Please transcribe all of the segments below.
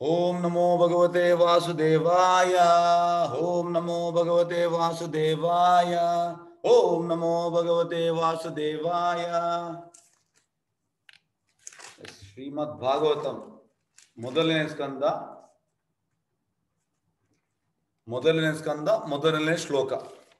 ಓಂ ನಮೋ ಭಗವತೆ ವಾಸುದೇವಾಯ ಓಂ ನಮೋ ಭಗವತೆ ವಾಸುದೇವಾಯ ಓಂ ನಮೋ ಭಗವತೆ ವಾಸುದೇವಾಯ ಶ್ರೀಮದ್ ಭಾಗವತಂ ಮೊದಲನೇ ಸ್ಕಂದ ಮೊದಲನೇ ಸ್ಕಂದ ಮೊದಲನೇ ಶ್ಲೋಕ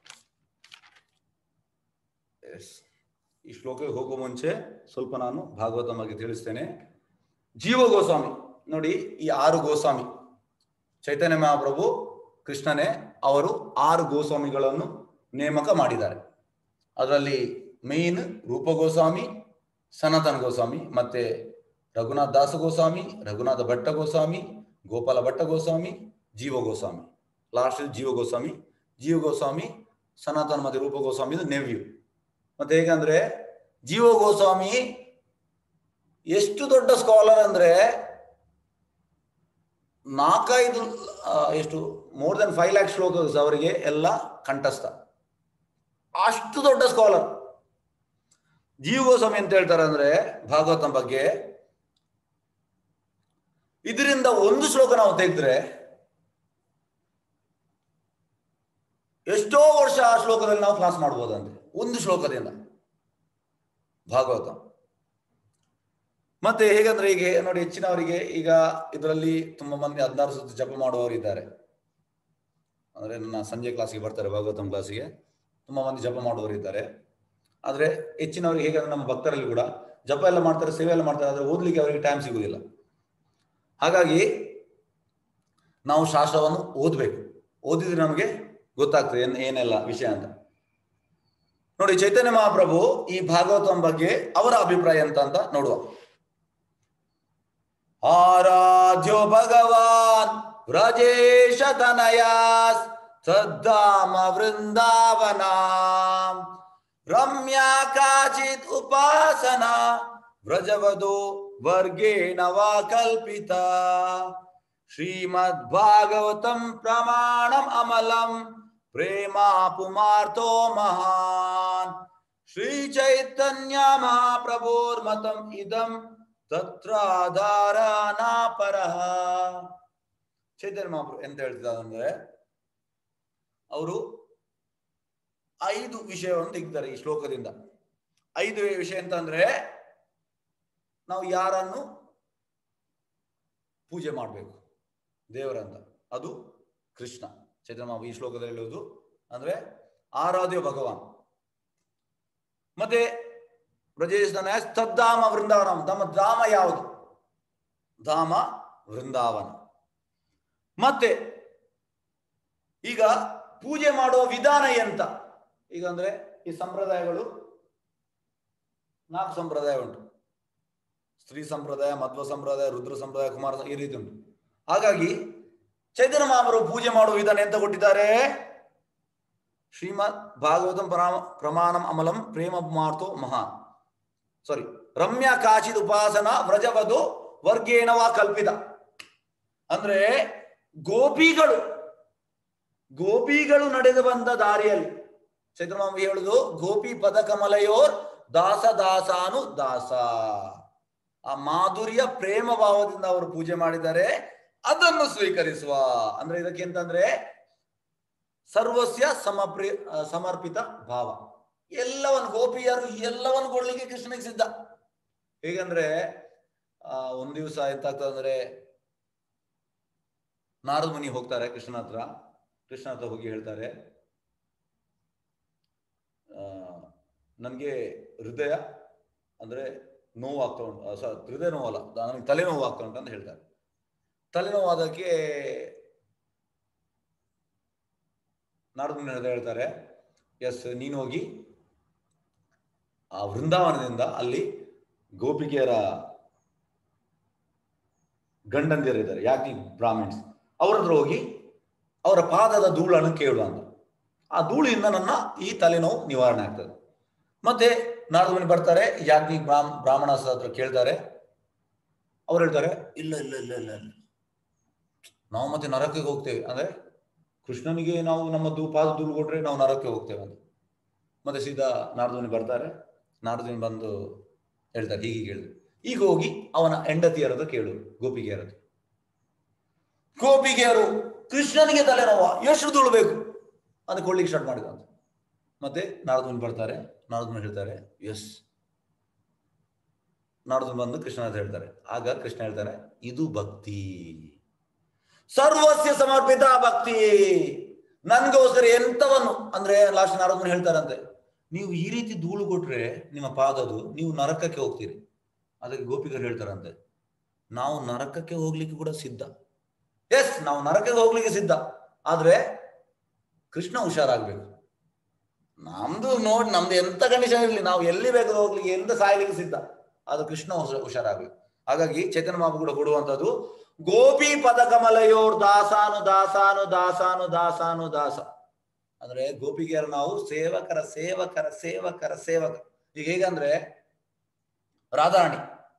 Yes. ಈ ಶ್ಲೋಕಕ್ಕೆ ಹೋಗುವ ಮುಂಚೆ ಸ್ವಲ್ಪ ನಾನು ಭಾಗವತಂ ಬಗ್ಗೆ ತಿಳಿಸ್ತೇನೆ ಜೀವ ಗೋಸ್ವಾಮಿ ನೋಡಿ ಈ ಆರು ಗೋಸ್ವಾಮಿ ಚೈತನ್ಯ ಮಹಾಪ್ರಭು ಕೃಷ್ಣನೇ ಅವರು ಆರು ಗೋಸ್ವಾಮಿಗಳನ್ನು ನೇಮಕ ಮಾಡಿದ್ದಾರೆ ಅದರಲ್ಲಿ ಮೇನ್ ರೂಪ ಗೋಸ್ವಾಮಿ ಸನಾತನ ಗೋಸ್ವಾಮಿ ಮತ್ತೆ ರಘುನಾಥ ದಾಸ ಗೋಸ್ವಾಮಿ ರಘುನಾಥ ಭಟ್ಟ ಗೋಸ್ವಾಮಿ ಗೋಪಾಲ ಭಟ್ಟ ಗೋಸ್ವಾಮಿ ಜೀವ ಗೋಸ್ವಾಮಿ ಲಾಸ್ಟ್ ಜೀವ ಗೋಸ್ವಾಮಿ ಜೀವ ಗೋಸ್ವಾಮಿ ಸನಾತನ ಮತ್ತೆ ರೂಪ ಗೋಸ್ವಾಮಿ ನೆವ್ಯೂ ಮತ್ತೆ ಹೇಗಂದ್ರೆ ಜೀವ ಗೋಸ್ವಾಮಿ ಎಷ್ಟು ದೊಡ್ಡ ಸ್ಕಾಲರ್ ಅಂದ್ರೆ ನಾಲ್ಕೈದು ಆ, ಎಷ್ಟು more than five lakh shlokas ಅವರಿಗೆ ಎಲ್ಲ ಕಂಠಸ್ಥ ಅಷ್ಟು ದೊಡ್ಡ ಸ್ಕಾಲರ್ ಜೀವ ಗೋಸ್ವಾಮಿ ಅಂತ ಹೇಳ್ತಾರೆ ಅಂದ್ರೆ ಭಾಗವತಂ ಬಗ್ಗೆ ಇದರಿಂದ ಒಂದು ಶ್ಲೋಕ ನಾವು ತೆಗೆದ್ರೆ ಎಷ್ಟೋ ವರ್ಷ ಆ ಶ್ಲೋಕದಲ್ಲಿ ನಾವು ಕ್ಲಾಸ್ ಮಾಡ್ಬೋದಂತೆ ಒಂದು ಶ್ಲೋಕದಿಂದ ಭಾಗವತ ಮತ್ತೆ ಹೇಗಂದ್ರೆ ಈಗ ನೋಡಿ ಹೆಚ್ಚಿನವರಿಗೆ ಈಗ ಇದರಲ್ಲಿ ತುಂಬಾ ಮಂದಿ ಹದಿನಾರು ಸುತ್ತು ಜಪ ಮಾಡುವವರು ಇದ್ದಾರೆ ಅಂದ್ರೆ ನನ್ನ ಸಂಜೆ ಕ್ಲಾಸಿಗೆ ಬರ್ತಾರೆ ಭಾಗವತಂ ಕ್ಲಾಸಿಗೆ ತುಂಬಾ ಮಂದಿ ಜಪ ಮಾಡುವವರು ಇದ್ದಾರೆ ಆದ್ರೆ ಹೆಚ್ಚಿನವರಿಗೆ ಹೇಗಂದ್ರೆ ನಮ್ಮ ಭಕ್ತರಲ್ಲಿ ಕೂಡ ಜಪ ಎಲ್ಲ ಮಾಡ್ತಾರೆ ಸೇವೆ ಎಲ್ಲ ಮಾಡ್ತಾರೆ ಆದ್ರೆ ಓದ್ಲಿಕ್ಕೆ ಅವರಿಗೆ ಟೈಮ್ ಸಿಗುವುದಿಲ್ಲ ಹಾಗಾಗಿ ನಾವು ಶಾಸ್ತ್ರವನ್ನು ಓದ್ಬೇಕು ಓದಿದ್ರೆ ನಮಗೆ ಗೊತ್ತಾಗ್ತದೆ ಏನ್ ಏನೆಲ್ಲ ವಿಷಯ ಅಂತ ನೋಡಿ ಚೈತನ್ಯ ಮಹಾಪ್ರಭು ಈ ಭಾಗವತಂ ಬಗ್ಗೆ ಅವರ ಅಭಿಪ್ರಾಯ ಎಂತ ಅಂತ ನೋಡುವ ಆರಾಧ್ಯ ಭಗವಾನ್ ವ್ರಜೇಶ ತನಯಾಸ್ ಸದ್ದಾಮ ವೃಂದಾವನ ರಮ್ಯಾ ಕಾಚಿತ್ ಉಪಾಸನ ವ್ರಜವಧೋ ವರ್ಗೇಣ ವಾ ಕಲ್ಪಿತ ಶ್ರೀಮದ್ ಭಾಗವತಂ ಪ್ರಮಾಣಂ ಅಮಲಂ ಪ್ರೇಮಾ ಪುಮಾರ್ಥೋ ಮಹಾನ್ ಶ್ರೀ ಚೈತನ್ಯ ಮಹಾಪ್ರಭೋರ್ಮತಂ ಇದಂ ತತ್ರಾಧಾರ ನಾಪರಃ ಚೈತನ್ಯ ಮಹಾಪ್ರಭು ಎಂತ ಹೇಳ್ತಿದ್ದಾರೆ ಅಂದ್ರೆ ಅವರು ಐದು ವಿಷಯವನ್ನು ತೆಗಿತಾರೆ ಈ ಶ್ಲೋಕದಿಂದ ಐದು ವಿಷಯ ಅಂತ ಅಂದ್ರೆ ನಾವು ಯಾರನ್ನು ಪೂಜೆ ಮಾಡಬೇಕು ದೇವರಂತ ಅದು ಕೃಷ್ಣ ಚೈತನ್ಯ ಮಹಾಪ್ರಭು ಈ ಶ್ಲೋಕದಲ್ಲಿ ಹೇಳುವುದು ಅಂದ್ರೆ ಆರಾಧ್ಯ ಭಗವಾನ್ ಮತ್ತೆ ಬ್ರಜೇಶನ ತದ್ದಾಮ ವೃಂದಾವನ ತಮ್ಮ ಧಾಮ ಯಾವುದು ಧಾಮ ವೃಂದಾವನ ಮತ್ತೆ ಈಗ ಪೂಜೆ ಮಾಡುವ ವಿಧಾನ ಎಂತ ಈಗ ಅಂದ್ರೆ ಈ ಸಂಪ್ರದಾಯಗಳು ನಾಲ್ಕು ಸಂಪ್ರದಾಯ ಉಂಟು ಸ್ತ್ರೀ ಸಂಪ್ರದಾಯ ಮಧ್ವ ಸಂಪ್ರದಾಯ ರುದ್ರ ಸಂಪ್ರದಾಯ ಕುಮಾರ ಸ- ಈ ರೀತಿ ಉಂಟು ಹಾಗಾಗಿ ಚೈತನ್ಯ ಮಹಾಪ್ರಭು ಪೂಜೆ ಮಾಡುವ ವಿಧಾನ ಎಂತ ಕೊಟ್ಟಿದ್ದಾರೆ ಶ್ರೀಮದ್ ಭಾಗವತಂ ಪರಾಮ ಪ್ರಮಾಣಂ ಅಮಲಂ ಪ್ರೇಮ ಮಾರ್ತೋ ಮಹಾನ್ ಸಾರಿ ರಮ್ಯ ಕಾಚಿದ್ ಉಪಾಸನ ವ್ರಜವಧು ವರ್ಗೇಣವಾ ಕಲ್ಪಿತ ಅಂದ್ರೆ ಗೋಪಿಗಳು ಗೋಪಿಗಳು ನಡೆದು ಬಂದ ದಾರಿಯಲ್ಲಿ ಚೈತ್ರಮಾಮ ಹೇಳುದು ಗೋಪಿ ಪದ ಕಮಲಯೋರ್ ದಾಸ ದಾಸಾನು ದಾಸ ಆ ಮಾಧುರ್ಯ ಪ್ರೇಮ ಭಾವದಿಂದ ಅವರು ಪೂಜೆ ಮಾಡಿದ್ದಾರೆ ಅದನ್ನು ಸ್ವೀಕರಿಸುವ ಅಂದ್ರೆ ಇದಕ್ಕೆ ಅಂತಂದ್ರೆ ಸರ್ವಸ್ಯ ಸಮಪ್ರಿ ಆ, ಸಮರ್ಪಿತ ಭಾವ ಎಲ್ಲವನ್ನು ಗೋಪಿಯರು ಎಲ್ಲವನ್ನು ಕೊಡ್ಲಿಕ್ಕೆ ಕೃಷ್ಣನಿಗೆ ಸಿದ್ಧ ಹೇಗಂದ್ರೆ ಆ ಒಂದ್ ದಿವಸ ಎಂತಾಗ್ತದೆ ಅಂದ್ರೆ ನಾರದ ಮುನಿ ಹೋಗ್ತಾರೆ ಕೃಷ್ಣನ ಹತ್ರ ಕೃಷ್ಣ ಹತ್ರ ಹೋಗಿ ಹೇಳ್ತಾರೆ ಆ ನನ್ಗೆ ಹೃದಯ ಅಂದ್ರೆ ನೋವು ಆಗ್ತಾ ಉಂಟು ಆ, ಸ- ಹೃದಯ ನೋವಲ್ಲ ನನಗೆ ತಲೆನೋವು ಆಗ್ತಾ ಉಂಟು ಅಂತ ಹೇಳ್ತಾರೆ ತಲೆನೋವಾದಕ್ಕೆ ನಾರದ ಮುನಿ ಹೃದಯ ಹೇಳ್ತಾರೆ ಎಸ್ ನೀನು ಹೋಗಿ ಆ ವೃಂದಾವನದಿಂದ ಅಲ್ಲಿ ಗೋಪಿಕೆಯರ ಗಂಡಂದಿರಿದ್ದಾರೆ ಯಾಕೆ ಬ್ರಾಹ್ಮಿಣ್ಸ್ ಅವ್ರ ಹತ್ರ ಹೋಗಿ ಅವರ ಪಾದದ ಧೂಳನ್ನು ಕೇಳು ಅಂತ ಆ ಧೂಳಿನಿಂದ ನನ್ನ ಈ ತಲೆನೋವು ನಿವಾರಣೆ ಆಗ್ತದೆ ಮತ್ತೆ ನಾರದ ಮನೆ ಬರ್ತಾರೆ ಯಾಜ್ಞಿ ಬ್ರಾಹ್ಮ ಬ್ರಾಹ್ಮಣ ಹತ್ರ ಕೇಳ್ತಾರೆ ಅವ್ರು ಹೇಳ್ತಾರೆ ಇಲ್ಲ ಇಲ್ಲ ಇಲ್ಲ ಇಲ್ಲ ಇಲ್ಲ ನಾವು ಮತ್ತೆ ನರಕಕ್ಕೆ ಹೋಗ್ತೇವೆ ಅಂದ್ರೆ ಕೃಷ್ಣನಿಗೆ ನಾವು ನಮ್ಮ ದೂ ಪಾದ ಧೂಳು ಕೊಟ್ರೆ ನಾವು ನರಕಕ್ಕೆ ಹೋಗ್ತೇವೆ ಅಂತ ಮತ್ತೆ ಸೀದಾ ನಾರದಮುನಿ ಬರ್ತಾರೆ ನಾರದಮುನಿ ಬಂದು ಹೇಳ್ತಾರೆ ಹೀಗೆ ಕೇಳಿದ್ರು ಈಗ ಹೋಗಿ ಅವನ ಹೆಂಡತಿಯರದ ಕೇಳು ಗೋಪಿಗೆಯರದು ಗೋಪಿಗೆಯರು ಕೃಷ್ಣನಿಗೆ ತಲೆನೋವ ಎಷ್ಟು ತುಳ್ಬೇಕು ಅಂತ ಕೊಳ್ಳಿಕ್ಕೆ ಸ್ಟಾರ್ಟ್ ಮಾಡಿದಂತ ಮತ್ತೆ ನಾರದಮುನಿ ಬರ್ತಾರೆ ನಾರದಮುನಿ ಹೇಳ್ತಾರೆ ಎಸ್ ನಾರದಮುನಿ ಬಂದು ಕೃಷ್ಣ ಅಂತ ಹೇಳ್ತಾರೆ ಆಗ ಕೃಷ್ಣ ಹೇಳ್ತಾರೆ ಇದು ಭಕ್ತಿ ಸರ್ವಸ್ಯ ಸಮರ್ಪಿತ ಭಕ್ತಿ ನನ್ಗೋಸ್ಕರ ಎಂತವನ್ನು ಅಂದ್ರೆ ಲಾಸ್ಟ್ ನಾರದಮುನಿ ಹೇಳ್ತಾರಂತೆ ನೀವು ಈ ರೀತಿ ಧೂಳು ಕೊಟ್ರೆ ನಿಮ್ಮ ಪಾದದು ನೀವು ನರಕಕ್ಕೆ ಹೋಗ್ತೀರಿ ಅದಕ್ಕೆ ಗೋಪಿಗರು ಹೇಳ್ತಾರಂತೆ ನಾವು ನರಕಕ್ಕೆ ಹೋಗ್ಲಿಕ್ಕೆ ಕೂಡ ಸಿದ್ಧ ಎಸ್ ನಾವು ನರಕಕ್ಕೆ ಹೋಗ್ಲಿಕ್ಕೆ ಸಿದ್ಧ ಆದ್ರೆ ಕೃಷ್ಣ ಹುಷಾರಾಗ್ಬೇಕು ನಮ್ದು ನೋಡಿ ನಮ್ದು ಎಂತ ಕಂಡೀಷನ್ ಇರಲಿ ನಾವು ಎಲ್ಲಿ ಬೇಕಾದ್ರೂ ಹೋಗ್ಲಿಕ್ಕೆ ಎಂತ ಸಾಯ್ಲಿಕ್ಕೆ ಸಿದ್ಧ ಅದು ಕೃಷ್ಣ ಹುಷ- ಹುಷಾರಾಗ್ಬೇಕು ಹಾಗಾಗಿ ಚೇತನ ಮಾಬು ಕೂಡ ಕೊಡುವಂತದ್ದು ಗೋಪಿ ಪದ ಕಮಲಯೋರ್ ದಾಸಾನು ದಾಸಾನು ದಾಸಾನು ದಾಸಾನು ದಾಸ ಅಂದ್ರೆ ಗೋಪಿಗೆಯರು ನಾವು ಸೇವಕರ ಸೇವಕರ ಸೇವಕರ ಸೇವಕ ಈಗ ಹೇಗಂದ್ರೆ ರಾಧಾರಾಣಿ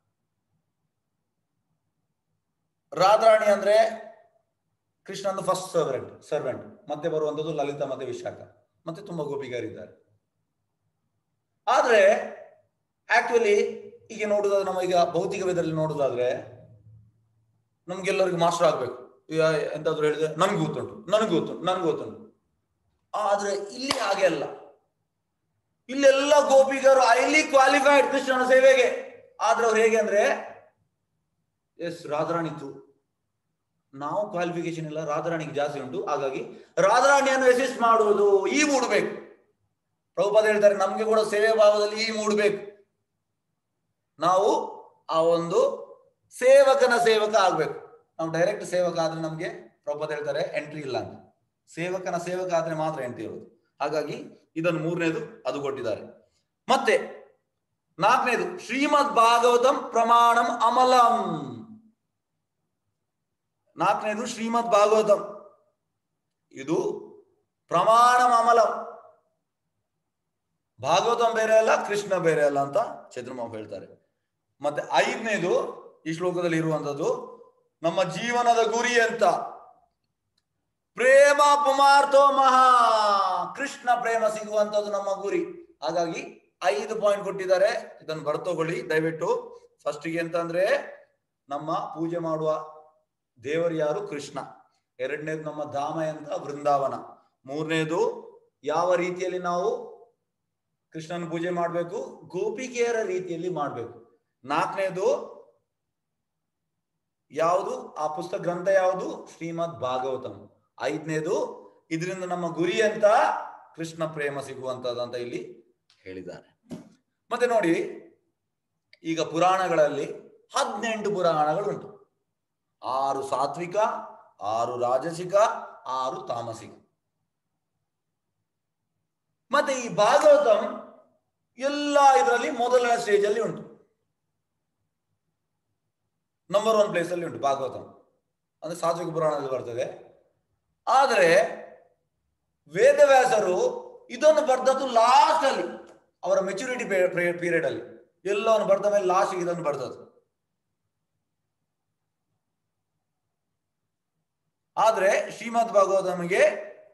ರಾಧಾರಾಣಿ ಅಂದ್ರೆ ಕೃಷ್ಣನ ಫಸ್ಟ್ ಸರ್ವೆಂಟ್ ಸರ್ವೆಂಟ್ ಮತ್ತೆ ಬರುವಂತದ್ದು ಲಲಿತಾ ಮತ್ತೆ ವಿಶಾಖ ಮತ್ತೆ ತುಂಬಾ ಗೋಪಿಗರಿದ್ದಾರೆ ಆದ್ರೆ ಆಕ್ಚುಲಿ ಈಗ ನೋಡುದಾದ್ರೆ ನಮ್ಮ ಈಗ ಭೌತಿಕ ವೇದದಲ್ಲಿ ನೋಡುದಾದ್ರೆ ನಮ್ಗೆಲ್ಲರಿಗೂ ಮಾಸ್ಟರ್ ಆಗ್ಬೇಕು ಈಗ ಎಂತಾದ್ರು ಹೇಳಿದ್ರೆ ನನ್ಗೆ ಗೊತ್ತುಂಟು ನನಗೆ ಗೊತ್ತುಂಟು ನನ್ಗೆ ಗೊತ್ತುಂಟು ಆದ್ರೆ ಇಲ್ಲಿ ಹಾಗೆ ಅಲ್ಲ ಇಲ್ಲೆಲ್ಲ ಗೋಪಿಗರು ಹೈಲಿ ಕ್ವಾಲಿಫೈಡ್ ಕೃಷ್ಣನ ಸೇವೆಗೆ ಆದ್ರೆ ಅವ್ರು ಹೇಗೆ ಅಂದ್ರೆ ಎಸ್ ರಾಧಾರಾಣಿತ್ತು ನಾವು ಕ್ವಾಲಿಫಿಕೇಶನ್ ಇಲ್ಲ ರಾಧಾರಾಣಿಗೆ ಜಾಸ್ತಿ ಉಂಟು ಹಾಗಾಗಿ ರಾಧಾರಾಣಿಯನ್ನು ಅಸಿಸ್ಟ್ ಮಾಡುವುದು ಈ ಮೂಡಬೇಕು ಪ್ರಭುಪಾದ ಹೇಳ್ತಾರೆ ನಮ್ಗೆ ಕೂಡ ಸೇವೆ ಭಾವದಲ್ಲಿ ಈ ಮೂಡಬೇಕು ನಾವು ಆ ಒಂದು ಸೇವಕನ ಸೇವಕ ಆಗ್ಬೇಕು ನಾವು ಡೈರೆಕ್ಟ್ ಸೇವಕ ಆದ್ರೆ ನಮ್ಗೆ ಪ್ರಭುಪಾದ ಹೇಳ್ತಾರೆ ಎಂಟ್ರಿ ಇಲ್ಲ ಅಂತ ಸೇವಕನ ಸೇವಕ ಆದ್ರೆ ಮಾತ್ರ ಎಂಟ್ರಿ ಇರೋದು ಹಾಗಾಗಿ ಇದನ್ನು ಮೂರನೇದು ಅದು ಕೊಟ್ಟಿದ್ದಾರೆ ಮತ್ತೆ ನಾಲ್ಕನೇದು ಶ್ರೀಮದ್ ಭಾಗವತಂ ಪ್ರಮಾಣಂ ಅಮಲಂ ನಾಲ್ಕನೇದು ಶ್ರೀಮದ್ ಭಾಗವತಂ ಇದು ಪ್ರಮಾಣಂ ಅಮಲಂ ಭಾಗವತಂ ಬೇರೆ ಅಲ್ಲ ಕೃಷ್ಣ ಬೇರೆ ಅಲ್ಲ ಅಂತ ಚಂದ್ರಮಾವ ಹೇಳ್ತಾರೆ ಮತ್ತೆ ಐದನೇದು ಈ ಶ್ಲೋಕದಲ್ಲಿ ಇರುವಂತದ್ದು ನಮ್ಮ ಜೀವನದ ಗುರಿ ಅಂತ ಪ್ರೇಮ ಪುಮಾರ್ಥೋ ಮಹಾ ಕೃಷ್ಣ ಪ್ರೇಮ ಸಿಗುವಂತದ್ದು ನಮ್ಮ ಗುರಿ ಹಾಗಾಗಿ ಐದು ಪಾಯಿಂಟ್ ಕೊಟ್ಟಿದ್ದಾರೆ ಇದನ್ನು ಬರ್ತಕೊಳ್ಳಿ ದಯವಿಟ್ಟು ಫಸ್ಟಿಗೆ ಅಂತಂದ್ರೆ ನಮ್ಮ ಪೂಜೆ ಮಾಡುವ ದೇವರು ಯಾರು ಕೃಷ್ಣ ಎರಡನೇದು ನಮ್ಮ ಧಾಮ ಅಂತ ವೃಂದಾವನ ಮೂರನೇದು ಯಾವ ರೀತಿಯಲ್ಲಿ ನಾವು ಕೃಷ್ಣನ ಪೂಜೆ ಮಾಡಬೇಕು ಗೋಪಿಕೆಯರ ರೀತಿಯಲ್ಲಿ ಮಾಡಬೇಕು ನಾಲ್ಕನೇದು ಯಾವುದು ಆ ಪುಸ್ತಕ ಗ್ರಂಥ ಯಾವುದು ಶ್ರೀಮದ್ ಭಾಗವತಂ ಐದನೇದು ಇದರಿಂದ ನಮ್ಮ ಗುರಿ ಅಂತ ಕೃಷ್ಣ ಪ್ರೇಮ ಸಿಗುವಂತದ್ದು ಅಂತ ಇಲ್ಲಿ ಹೇಳಿದ್ದಾರೆ ಮತ್ತೆ ನೋಡಿ ಈಗ ಪುರಾಣಗಳಲ್ಲಿ ಹದಿನೆಂಟು ಪುರಾಣಗಳುಂಟು ಆರು ಸಾತ್ವಿಕ ಆರು ರಾಜಸಿಕ ಆರು ತಾಮಸಿಕ ಮತ್ತೆ ಈ ಭಾಗವತಂ ಎಲ್ಲ ಇದರಲ್ಲಿ ಮೊದಲನೇ ಸ್ಟೇಜ್ ಅಲ್ಲಿ ಉಂಟು ನಂಬರ್ ಒನ್ ಪ್ಲೇಸ್ ಅಲ್ಲಿ ಉಂಟು ಭಾಗವತಂ ಅಂದ್ರೆ ಸಾತ್ವಿಕ ಪುರಾಣದಲ್ಲಿ ಬರ್ತದೆ ಆದರೆ ವೇದವ್ಯಾಸರು ಇದನ್ನು ಬರ್ದದ್ದು ಲಾಸ್ಟ್ ಅಲ್ಲಿ ಅವರ ಮೆಚುರಿಟಿ ಪೀರಿಯಡ್ ಅಲ್ಲಿ ಎಲ್ಲವನ್ನು ಬರ್ದ ಮೇಲೆ ಲಾಸ್ಟ್ ಇದನ್ನು ಬರ್ದದ್ದು ಆದ್ರೆ ಶ್ರೀಮದ್ ಭಾಗವತಮಿಗೆ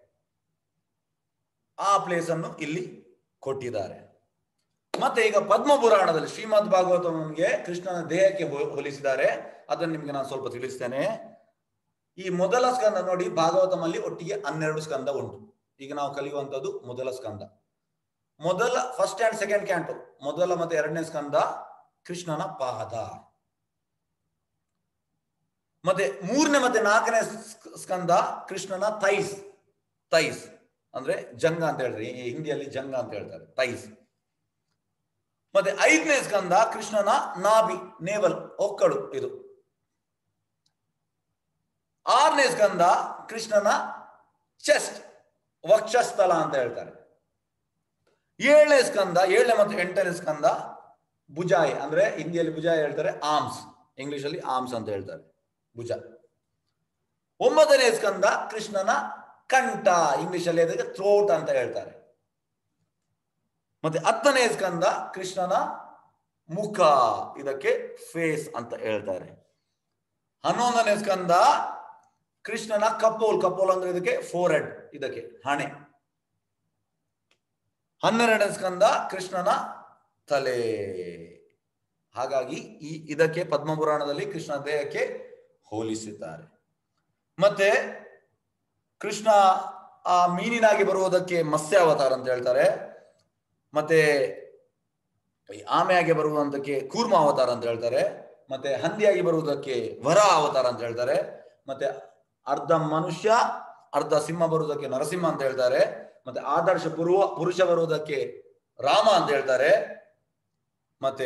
ಆ ಪ್ಲೇಸ್ ಅನ್ನು ಇಲ್ಲಿ ಕೊಟ್ಟಿದ್ದಾರೆ ಮತ್ತೆ ಈಗ ಪದ್ಮ ಪುರಾಣದಲ್ಲಿ ಶ್ರೀಮದ್ ಭಾಗವತಂಗೆ ಕೃಷ್ಣನ ದೇಹಕ್ಕೆ ಹೋ- ಹೋಲಿಸಿದ್ದಾರೆ ಅದನ್ನು ನಿಮ್ಗೆ ನಾನು ಸ್ವಲ್ಪ ತಿಳಿಸ್ತೇನೆ ಈ ಮೊದಲ ಸ್ಕಂದ ನೋಡಿ ಭಾಗವತಮಲ್ಲಿ ಒಟ್ಟಿಗೆ ಹನ್ನೆರಡು ಸ್ಕಂದ ಉಂಟು ಈಗ ನಾವು ಕಲಿಯುವಂತದ್ದು ಮೊದಲ ಸ್ಕಂದ ಮೊದಲ ಫಸ್ಟ್ ಅಂಡ್ ಸೆಕೆಂಡ್ ಕ್ಯಾಂಟು ಮೊದಲ ಮತ್ತೆ ಎರಡನೇ ಸ್ಕಂದ ಕೃಷ್ಣನ ಪಾದ ಮತ್ತೆ ಮೂರನೇ ಮತ್ತೆ ನಾಲ್ಕನೇ ಸ್ಕ- ಸ್ಕಂದ ಕೃಷ್ಣನ ಥೈಸ್ ಥೈಸ್ ಅಂದ್ರೆ ಜಂಗ ಅಂತ ಹೇಳ್ತಾರೆ ಈ ಹಿಂದಿಯಲ್ಲಿ ಜಂಗ ಅಂತ ಹೇಳ್ತಾರೆ ಥೈಸ್ ಮತ್ತೆ ಐದನೇ ಸ್ಕಂದ ಕೃಷ್ಣನ ನಾಭಿ ನೇವಲ್ ಒಕ್ಕಳು ಇದು ಆರನೇ ಸ್ಕಂದ ಕೃಷ್ಣನ ಚೆಸ್ಟ್ ವಕ್ಷಸ್ಥಲ ಅಂತ ಹೇಳ್ತಾರೆ ಏಳನೇ ಸ್ಕಂದ ಏಳನೇ ಮತ್ತು ಎಂಟನೇ ಸ್ಕಂದ ಭುಜಾಯಿ ಅಂದ್ರೆ ಹಿಂದಿಯಲ್ಲಿ ಭುಜಾಯಿ ಹೇಳ್ತಾರೆ ಆರ್ಮ್ಸ್ ಇಂಗ್ಲಿಷ್ ಅಲ್ಲಿ ಆರ್ಮ್ಸ್ ಅಂತ ಹೇಳ್ತಾರೆ ಭುಜ ಒಂಬತ್ತನೇ ಸ್ಕಂದ ಕೃಷ್ಣನ ಕಂಠ ಇಂಗ್ಲಿಷ್ ಅಲ್ಲಿ ಅದಕ್ಕೆ ಥ್ರೋಟ್ ಅಂತ ಹೇಳ್ತಾರೆ ಮತ್ತೆ ಹತ್ತನೇ ಸ್ಕಂದ ಕೃಷ್ಣನ ಮುಖ ಇದಕ್ಕೆ ಫೇಸ್ ಅಂತ ಹೇಳ್ತಾರೆ ಹನ್ನೊಂದನೇ ಸ್ಕಂದ ಕೃಷ್ಣನ ಕಪೋಲ್ ಕಪೋಲ್ ಅಂದ್ರೆ ಇದಕ್ಕೆ ಫೋರ್ ಹೆಡ್ ಇದಕ್ಕೆ ಹಣೆ ಹನ್ನೆರಡನೇ ಸ್ಕಂದ ಕೃಷ್ಣನ ತಲೆ ಹಾಗಾಗಿ ಈ ಇದಕ್ಕೆ ಪದ್ಮಪುರಾಣದಲ್ಲಿ ಕೃಷ್ಣ ದೇಹಕ್ಕೆ ಹೋಲಿಸಿದ್ದಾರೆ ಮತ್ತೆ ಕೃಷ್ಣ ಆ ಮೀನಿನಾಗಿ ಬರುವುದಕ್ಕೆ ಮತ್ಸ್ಯ ಅವತಾರ ಅಂತ ಹೇಳ್ತಾರೆ ಮತ್ತೆ ಈ ಆಮೆಯಾಗಿ ಬರುವುದಕ್ಕೆ ಕೂರ್ಮ ಅವತಾರ ಅಂತ ಹೇಳ್ತಾರೆ ಮತ್ತೆ ಹಂದಿಯಾಗಿ ಬರುವುದಕ್ಕೆ ವರ ಅವತಾರ ಅಂತ ಹೇಳ್ತಾರೆ ಮತ್ತೆ ಅರ್ಧ ಮನುಷ್ಯ ಅರ್ಧ ಸಿಂಹ ಬರುವುದಕ್ಕೆ ನರಸಿಂಹ ಅಂತ ಹೇಳ್ತಾರೆ ಮತ್ತೆ ಆದರ್ಶ ಪುರುವ ಪುರುಷ ಬರುವುದಕ್ಕೆ ರಾಮ ಅಂತ ಹೇಳ್ತಾರೆ ಮತ್ತೆ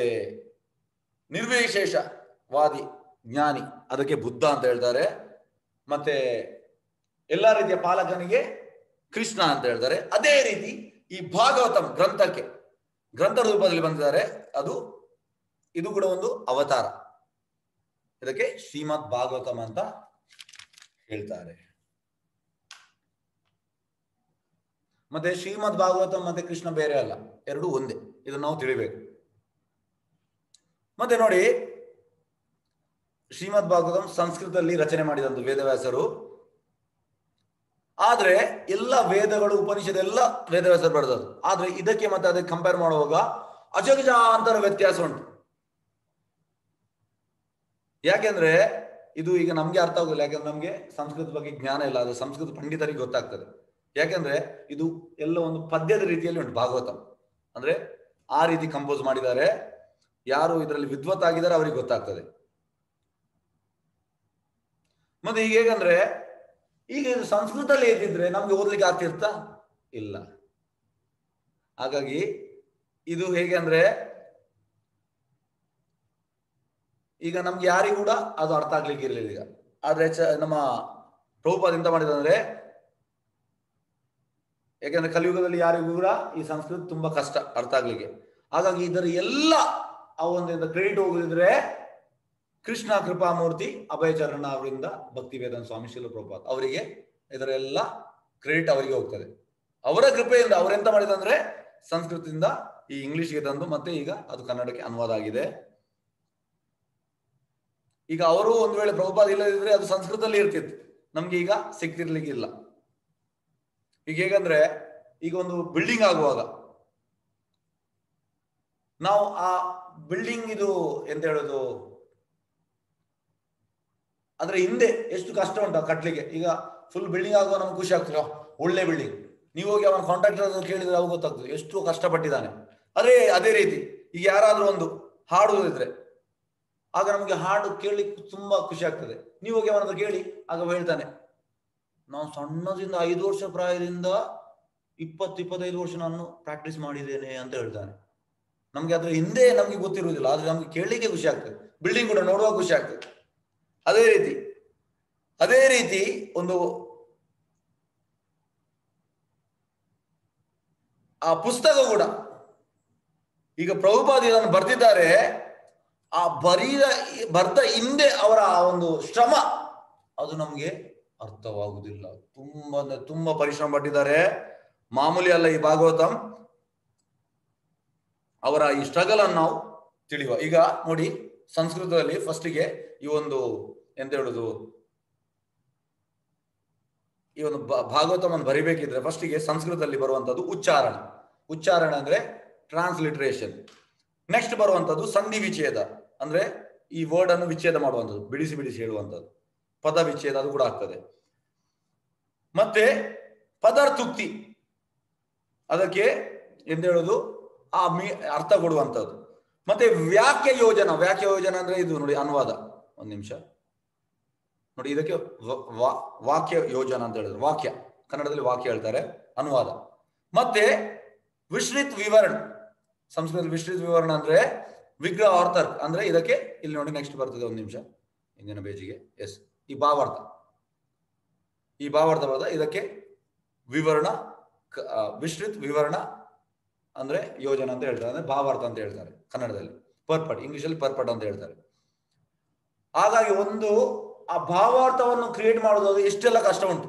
ನಿರ್ವಿಶೇಷವಾದಿ ಜ್ಞಾನಿ ಅದಕ್ಕೆ ಬುದ್ಧ ಅಂತ ಹೇಳ್ತಾರೆ ಮತ್ತೆ ಎಲ್ಲಾ ರೀತಿಯ ಪಾಲಕನಿಗೆ ಕೃಷ್ಣ ಅಂತ ಹೇಳ್ತಾರೆ ಅದೇ ರೀತಿ ಈ ಭಾಗವತಂ ಗ್ರಂಥಕ್ಕೆ ಗ್ರಂಥ ರೂಪದಲ್ಲಿ ಬಂದಿದ್ದಾರೆ ಅದು ಇದು ಕೂಡ ಒಂದು ಅವತಾರ ಇದಕ್ಕೆ ಶ್ರೀಮದ್ ಭಾಗವತಂ ಅಂತ ಹೇಳ್ತಾರೆ ಮತ್ತೆ ಶ್ರೀಮದ್ ಭಾಗವತಂ ಮತ್ತೆ ಕೃಷ್ಣ ಬೇರೆ ಅಲ್ಲ ಎರಡು ಒಂದೇ ಇದನ್ನು ನಾವು ತಿಳಿಬೇಕು ಮತ್ತೆ ನೋಡಿ ಶ್ರೀಮದ್ ಭಾಗವತಂ ಸಂಸ್ಕೃತದಲ್ಲಿ ರಚನೆ ಮಾಡಿದಂತ ವೇದವ್ಯಾಸರು ಆದ್ರೆ ಎಲ್ಲ ವೇದಗಳು ಉಪನಿಷತ್ ಎಲ್ಲ ವೇದವ್ಯಾಸರು ಬರೆದದ್ದು ಆದ್ರೆ ಇದಕ್ಕೆ ಮತ್ತೆ ಅದಕ್ಕೆ ಕಂಪೇರ್ ಮಾಡುವಾಗ ಅಜಗಜಾಂತರ ವ್ಯತ್ಯಾಸ ಉಂಟು ಯಾಕೆಂದ್ರೆ ಇದು ಈಗ ನಮ್ಗೆ ಅರ್ಥ ಆಗುದಿಲ್ಲ ಯಾಕಂದ್ರೆ ನಮ್ಗೆ ಸಂಸ್ಕೃತ ಬಗ್ಗೆ ಜ್ಞಾನ ಇಲ್ಲ ಅದು ಸಂಸ್ಕೃತ ಪಂಡಿತರಿಗೆ ಗೊತ್ತಾಗ್ತದೆ ಯಾಕೆಂದ್ರೆ ಇದು ಎಲ್ಲ ಒಂದು ಪದ್ಯದ ರೀತಿಯಲ್ಲಿ ಉಂಟು ಭಾಗವತಂ ಅಂದ್ರೆ ಆ ರೀತಿ ಕಂಪೋಸ್ ಮಾಡಿದ್ದಾರೆ ಯಾರು ಇದರಲ್ಲಿ ವಿದ್ವತ್ ಆಗಿದ್ದಾರೆ ಅವರಿಗೆ ಗೊತ್ತಾಗ್ತದೆ ಮತ್ತೆ ಈಗ ಹೇಗಂದ್ರೆ ಈಗ ಇದು ಸಂಸ್ಕೃತದಲ್ಲಿ ಇದ್ದಿದ್ರೆ ನಮ್ಗೆ ಓದ್ಲಿಕ್ಕೆ ಆಗ್ತಿರ್ತಾ ಇಲ್ಲ ಹಾಗಾಗಿ ಇದು ಹೇಗೆ ಅಂದ್ರೆ ಈಗ ನಮ್ಗೆ ಯಾರಿಗೂ ಕೂಡ ಅದು ಅರ್ಥ ಆಗ್ಲಿಕ್ಕೆ ಇರಲಿಲ್ಲ ಈಗ ಆದ್ರೆ ಚ- ನಮ್ಮ ಪ್ರಭುಪಾದ ಎಂತ ಮಾಡಿದಂದ್ರೆ ಯಾಕಂದ್ರೆ ಕಲಿಯುಗದಲ್ಲಿ ಯಾರಿಗೂ ಕೂಡ ಈ ಸಂಸ್ಕೃತ ತುಂಬಾ ಕಷ್ಟ ಅರ್ಥ ಆಗ್ಲಿಕ್ಕೆ ಹಾಗಾಗಿ ಇದರ ಎಲ್ಲ ಆ ಒಂದು ಕ್ರೆಡಿಟ್ ಹೋಗುದಿದ್ರೆ ಕೃಷ್ಣ ಕೃಪಾಮೂರ್ತಿ ಅಭಯಚರಣ ಅವರಿಂದ ಭಕ್ತಿ ವೇದಾಂತ ಸ್ವಾಮಿ ಶಿಲ ಪ್ರಭುಪಾದ್ ಅವರಿಗೆ ಇದರೆಲ್ಲ ಕ್ರೆಡಿಟ್ ಅವರಿಗೆ ಹೋಗ್ತದೆ ಅವರ ಕೃಪೆಯಿಂದ ಅವರೆಂತ ಮಾಡಿದಂದ್ರೆ ಸಂಸ್ಕೃತದಿಂದ ಈ ಇಂಗ್ಲಿಷ್ಗೆ ತಂದು ಮತ್ತೆ ಈಗ ಅದು ಕನ್ನಡಕ್ಕೆ ಅನುವಾದ ಆಗಿದೆ ಈಗ ಅವರು ಒಂದು ವೇಳೆ ಪ್ರಭುಪಾದ ಇಲ್ಲದಿದ್ರೆ ಅದು ಸಂಸ್ಕೃತದಲ್ಲಿ ಇರ್ತಿತ್ತು ನಮ್ಗೆ ಈಗ ಸಿಕ್ತಿರ್ಲಿಕ್ಕಿಲ್ಲ ಈಗ ಹೇಗಂದ್ರೆ ಈಗ ಒಂದು ಬಿಲ್ಡಿಂಗ್ ಆಗುವಾಗ ನಾವು ಆ ಬಿಲ್ಡಿಂಗ್ ಇದು ಎಂತ ಹೇಳೋದು ಅದ್ರ ಹಿಂದೆ ಎಷ್ಟು ಕಷ್ಟ ಉಂಟು ಆ ಕಟ್ಲಿಕ್ಕೆ ಈಗ ಫುಲ್ ಬಿಲ್ಡಿಂಗ್ ಆಗುವ ನಮ್ಗೆ ಖುಷಿ ಆಗ್ತದೆ "ಆ, ಒಳ್ಳೆ ಬಿಲ್ಡಿಂಗ್ ನೀವು ಹೋಗಿ ಅವನ ಕಾಂಟ್ರಾಕ್ಟರ್ ಕೇಳಿದ್ರೆ ಅವಾಗ ಗೊತ್ತಾಗ್ತದೆ ಎಷ್ಟು ಕಷ್ಟಪಟ್ಟಿದ್ದಾನೆ ಅದೇ ಅದೇ ರೀತಿ ಈಗ ಯಾರಾದ್ರೂ ಒಂದು ಹಾಡುವುದಿದ್ರೆ ಆಗ ನಮಗೆ ಹಾಡು ಕೇಳಲಿಕ್ಕೆ ತುಂಬಾ ಖುಷಿ ಆಗ್ತದೆ ನೀವು ಹೋಗಿ ಅವನ ಹತ್ರ ಕೇಳಿ ಆಗ ಅವ ಹೇಳ್ತಾನೆ ನಾವು ಸಣ್ಣದಿಂದ ಐದು ವರ್ಷ ಪ್ರಾಯದಿಂದ ಇಪ್ಪತ್ತು ಇಪ್ಪತ್ತೈದು ವರ್ಷ ನಾನು ಪ್ರಾಕ್ಟೀಸ್ ಮಾಡಿದ್ದೇನೆ ಅಂತ ಹೇಳ್ತಾನೆ ನಮ್ಗೆ ಅದ್ರ ಹಿಂದೆ ನಮ್ಗೆ ಗೊತ್ತಿರುವುದಿಲ್ಲ ಆದ್ರೆ ನಮ್ಗೆ ಕೇಳಲಿಕ್ಕೆ ಖುಷಿ ಆಗ್ತದೆ ಬಿಲ್ಡಿಂಗ್ ಕೂಡ ನೋಡುವ ಖುಷಿ ಆಗ್ತದೆ ಅದೇ ರೀತಿ ಅದೇ ರೀತಿ ಒಂದು ಆ ಪುಸ್ತಕ ಕೂಡ ಈಗ ಪ್ರಭುಪಾದ ಇದನ್ನು ಬರ್ತಿದ್ದಾರೆ ಆ ಬರೀದ ಬರ್ದ ಹಿಂದೆ ಅವರ ಆ ಒಂದು ಶ್ರಮ ಅದು ನಮ್ಗೆ ಅರ್ಥವಾಗುವುದಿಲ್ಲ ತುಂಬಾ ಅಂದ್ರೆ ತುಂಬಾ ಪರಿಶ್ರಮ ಪಟ್ಟಿದ್ದಾರೆ ಮಾಮೂಲಿ ಅಲ್ಲ ಈ ಭಾಗವತಂ ಅವರ ಈ ಸ್ಟ್ರಗಲ್ ಅನ್ನು ನಾವು ತಿಳಿಯುವ ಈಗ ನೋಡಿ ಸಂಸ್ಕೃತದಲ್ಲಿ ಫಸ್ಟಿಗೆ ಈ ಒಂದು ಎಂತ ಹೇಳುದು ಈ ಒಂದು ಭಾ- ಭಾಗವತವನ್ನು ಬರಿಬೇಕಿದ್ರೆ ಫಸ್ಟಿಗೆ ಸಂಸ್ಕೃತದಲ್ಲಿ ಬರುವಂತದ್ದು ಉಚ್ಚಾರಣ ಉಚ್ಚಾರಣ ಅಂದ್ರೆ ಟ್ರಾನ್ಸ್ಲಿಟ್ರೇಷನ್ ನೆಕ್ಸ್ಟ್ ಬರುವಂತದ್ದು ಸಂಧಿ ವಿಚ್ಛೇದ ಅಂದ್ರೆ ಈ ವರ್ಡ್ ಅನ್ನು ವಿಚ್ಛೇದ ಮಾಡುವಂಥದ್ದು ಬಿಡಿಸಿ ಬಿಡಿಸಿ ಹೇಳುವಂಥದ್ದು ಪದ ವಿಚ್ಛೇದ ಅದು ಕೂಡ ಆಗ್ತದೆ ಮತ್ತೆ ಪದಾರ್ಥುಕ್ತಿ ಅದಕ್ಕೆ ಎಂತ ಹೇಳುದು ಆ ಮೀ ಅರ್ಥ ಕೊಡುವಂಥದ್ದು ಮತ್ತೆ ವ್ಯಾಖ್ಯ ಯೋಜನ ವ್ಯಾಖ್ಯ ಯೋಜನ ಅಂದ್ರೆ ಇದು ನೋಡಿ ಅನುವಾದ ಒಂದ್ ನಿಮಿಷ ನೋಡಿ ಇದಕ್ಕೆ ವ- ವಾ- ವಾಕ್ಯ ಯೋಜನ ಅಂತ ಹೇಳಿದ್ರು ವಾಕ್ಯ ಕನ್ನಡದಲ್ಲಿ ವಾಕ್ಯ ಹೇಳ್ತಾರೆ ಅನುವಾದ ಮತ್ತೆ ವಿಶ್ರಿತ್ ವಿವರಣ ಸಂಸ್ಕೃತ ವಿಶ್ರಿತ್ ವಿವರಣ ಅಂದ್ರೆ ವಿಗ್ರಹ ಆರ್ಥರ್ ಅಂದ್ರೆ ಇದಕ್ಕೆ ಇಲ್ಲಿ ನೋಡಿ ನೆಕ್ಸ್ಟ್ ಬರ್ತದೆ ಒಂದು ನಿಮಿಷ ಇಂದಿನ ಪೇಜಿಗೆ ಎಸ್ ಈ ಭಾವಾರ್ಥ ಈ ಭಾವಾರ್ಥ ಬರ್ತದೆ ಇದಕ್ಕೆ ವಿವರಣ ಕ- ಆ, ವಿಶ್ರಿತ್ ವಿವರಣ ಅಂದ್ರೆ ಯೋಜನೆ ಅಂತ ಹೇಳ್ತಾರೆ ಅಂದ್ರೆ ಭಾವಾರ್ಥ ಅಂತ ಹೇಳ್ತಾರೆ ಕನ್ನಡದಲ್ಲಿ ಪರ್ಪಟ್ ಇಂಗ್ಲಿಷಲ್ಲಿ ಪರ್ಪಟ್ ಅಂತ ಹೇಳ್ತಾರೆ ಹಾಗಾಗಿ ಒಂದು ಆ ಭಾವಾರ್ಥವನ್ನು ಕ್ರಿಯೇಟ್ ಮಾಡೋದು ಅದು ಎಷ್ಟೆಲ್ಲ ಕಷ್ಟ ಉಂಟು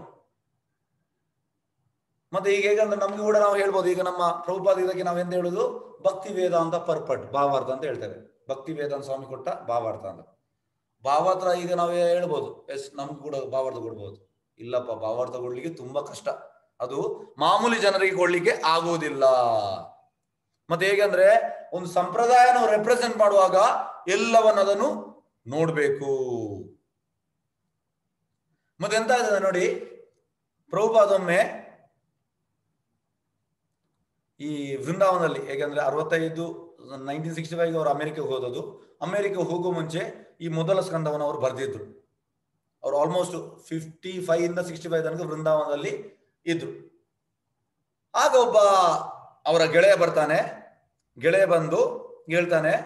ಮತ್ತೆ ಈಗ ಹೇಗಂದ್ರೆ ನಮ್ಗೆ ಕೂಡ ನಾವು ಹೇಳ್ಬೋದು ಈಗ ನಮ್ಮ ಪ್ರಭುಪಾದ ಇದಕ್ಕೆ ನಾವು ಎಂತ ಹೇಳುದು ಭಕ್ತಿ ವೇದ ಅಂತ ಪರ್ಪಟ್ ಭಾವಾರ್ಥ ಅಂತ ಹೇಳ್ತೇವೆ ಭಕ್ತಿ ವೇದಾಂತ ಸ್ವಾಮಿ ಕೊಟ್ಟ ಭಾವಾರ್ಥ ಅಂತ ಭಾವಾರ್ಥ ಈಗ ನಾವು ಹೇಳ್ಬೋದು ಎಸ್ ನಮ್ಗೆ ಕೂಡ ಭಾವಾರ್ಥ ಕೊಡ್ಬೋದು ಇಲ್ಲಪ್ಪ ಭಾವಾರ್ಥ ಕೊಡ್ಲಿಕ್ಕೆ ತುಂಬಾ ಕಷ್ಟ ಅದು ಮಾಮೂಲಿ ಜನರಿಗೆ ಕೊಡ್ಲಿಕ್ಕೆ ಆಗುವುದಿಲ್ಲ ಮತ್ತೆ ಹೇಗಂದ್ರೆ ಒಂದು ಸಂಪ್ರದಾಯ ನಾವು ರೆಪ್ರೆಸೆಂಟ್ ಮಾಡುವಾಗ ಎಲ್ಲವನ್ನ ಅದನ್ನು ನೋಡ್ಬೇಕು ಮತ್ತೆ ಎಂತ ಆಯ್ತದೆ ನೋಡಿ ಪ್ರಭುಪಾದೊಮ್ಮೆ ಈ ವೃಂದಾವನದಲ್ಲಿ ಹೇಗೆಂದ್ರೆ ಅರವತ್ತೈದು ನೈನ್ಟೀನ್ ಸಿಕ್ಸ್ಟಿ ಫೈವ್ ಅವರು ಅಮೆರಿಕಕ್ಕೆ ಹೋದದು ಅಮೆರಿಕ ಹೋಗೋ ಮುಂಚೆ ಈ ಮೊದಲ ಸ್ಕಂದವನ್ನು ಅವರು ಬರೆದಿದ್ರು ಅವ್ರು ಆಲ್ಮೋಸ್ಟ್ ಫಿಫ್ಟಿ ಫೈವ್ ಇಂದ ಸಿಕ್ಸ್ಟಿ ಫೈವ್ ತನಕ ವೃಂದಾವನದಲ್ಲಿ ಇದ್ರು ಆಗ ಒಬ್ಬ ಅವರ ಗೆಳೆಯ ಬರ್ತಾನೆ ಗೆಳೆಯ ಬಂದು ಹೇಳ್ತಾನೆ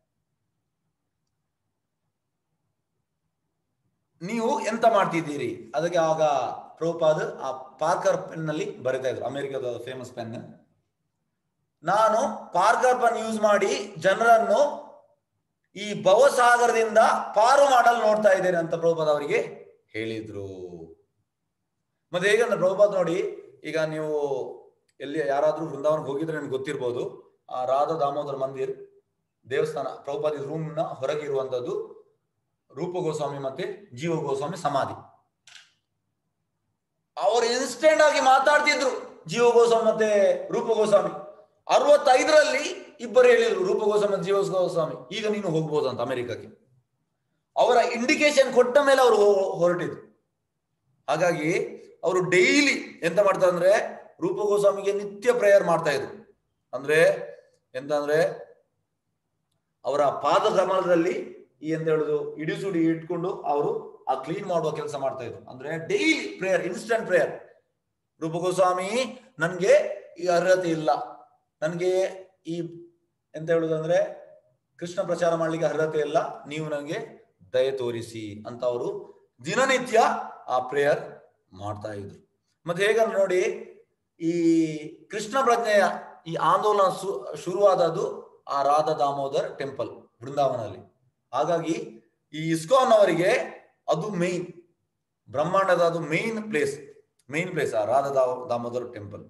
ನೀವು ಎಂತ ಮಾಡ್ತಿದ್ದೀರಿ ಅದಕ್ಕೆ ಆಗ ಪ್ರಭುಪಾದ್ ಆ ಪಾರ್ಕರ್ ಪೆನ್ ನಲ್ಲಿ ಬರಿತಾ ಇದ್ರು ಅಮೆರಿಕದ ಫೇಮಸ್ ಪೆನ್ ನಾನು ಪಾರ್ಕರ್ ಪೆನ್ ಯೂಸ್ ಮಾಡಿ ಜನರನ್ನು ಈ ಭವಸಾಗರದಿಂದ ಪಾರು ಮಾಡಲು ನೋಡ್ತಾ ಇದ್ದೇನೆ ಅಂತ ಪ್ರಭುಪಾದ್ ಅವರಿಗೆ ಹೇಳಿದ್ರು ಮತ್ತೆ ಹೇಗಂದ್ರೆ ಪ್ರಭುಪಾದ್ ನೋಡಿ ಈಗ ನೀವು ಎಲ್ಲಿ ಯಾರಾದ್ರೂ ವೃಂದಾವನಕ್ಕೆ ಹೋಗಿದ್ರೆ ನಿಮ್ಗೆ ಗೊತ್ತಿರ್ಬೋದು ಆ ರಾಧಾ ದಾಮೋದರ ಮಂದಿರ್ ದೇವಸ್ಥಾನ ಪ್ರಭುಪಾದಿ ರೂಮ್ ನ ಹೊರಗಿರುವಂತದ್ದು ರೂಪ ಗೋಸ್ವಾಮಿ ಮತ್ತೆ ಜೀವ ಗೋಸ್ವಾಮಿ ಸಮಾಧಿ ಅವರು ಇನ್ಸ್ಟೆಂಟ್ ಆಗಿ ಮಾತಾಡ್ತಿದ್ರು ಜೀವ ಗೋಸ್ವಾಮಿ ಮತ್ತೆ ರೂಪ ಗೋಸ್ವಾಮಿ ಅರವತ್ತೈದರಲ್ಲಿ ಇಬ್ಬರು ಹೇಳಿದ್ರು ರೂಪ ಗೋಸ್ವಾಮಿ ಮತ್ತು ಜೀವ ಗೋಸ್ವಾಮಿ ಈಗ ನೀನು ಹೋಗ್ಬೋದು ಅಂತ ಅಮೆರಿಕಕ್ಕೆ ಅವರ ಇಂಡಿಕೇಶನ್ ಕೊಟ್ಟ ಮೇಲೆ ಅವರು ಹೊರಟಿದ್ರು ಹಾಗಾಗಿ ಅವರು ಡೈಲಿ ಎಂತ ಮಾಡ್ತಾರೆ ಅಂದ್ರೆ ರೂಪ ಗೋಸ್ವಾಮಿಗೆ ನಿತ್ಯ ಪ್ರೇಯರ್ ಮಾಡ್ತಾ ಇದ್ರು ಅಂದ್ರೆ ಎಂತ ಅಂದ್ರೆ ಅವರ ಪಾದ ಕಮಲದಲ್ಲಿ ಈ ಎಂತ ಹೇಳುದು ಇಡಿಸುಡಿ ಇಟ್ಕೊಂಡು ಅವರು ಆ ಕ್ಲೀನ್ ಮಾಡುವ ಕೆಲಸ ಮಾಡ್ತಾ ಇದ್ರು ಅಂದ್ರೆ ಡೈಲಿ ಪ್ರೇಯರ್ ಇನ್ಸ್ಟಂಟ್ ಪ್ರೇಯರ್ ರೂಪ ಗೋಸ್ವಾಮಿ ನನ್ಗೆ ಈ ಅರ್ಹತೆ ಇಲ್ಲ ನನ್ಗೆ ಈ ಎಂತ ಹೇಳುದಂದ್ರೆ ಕೃಷ್ಣ ಪ್ರಚಾರ ಮಾಡ್ಲಿಕ್ಕೆ ಅರ್ಹತೆ ಇಲ್ಲ ನೀವು ನನಗೆ ದಯೆ ತೋರಿಸಿ ಅಂತ ಅವರು ದಿನನಿತ್ಯ ಆ ಪ್ರೇಯರ್ ಮಾಡ್ತಾ ಇದ್ರು ಮತ್ತೆ ಹೇಗಂದ್ರೆ ನೋಡಿ ಈ ಕೃಷ್ಣ ಪ್ರಜ್ಞೆಯ ಈ ಆಂದೋಲನ ಶು ಶುರುವಾದದ್ದು ಆ ರಾಧಾ ದಾಮೋದರ್ ಟೆಂಪಲ್ ಬೃಂದಾವನಲ್ಲಿ ಹಾಗಾಗಿ ಈ ಇಸ್ಕಾನ್ ಅವರಿಗೆ ಅದು ಮೇನ್ ಬ್ರಹ್ಮಾಂಡದ ಅದು ಮೇನ್ ಪ್ಲೇಸ್ ಮೇನ್ ಪ್ಲೇಸ್ ಆ ರಾಧಾ ದಾ ದಾಮೋದರ್ ಟೆಂಪಲ್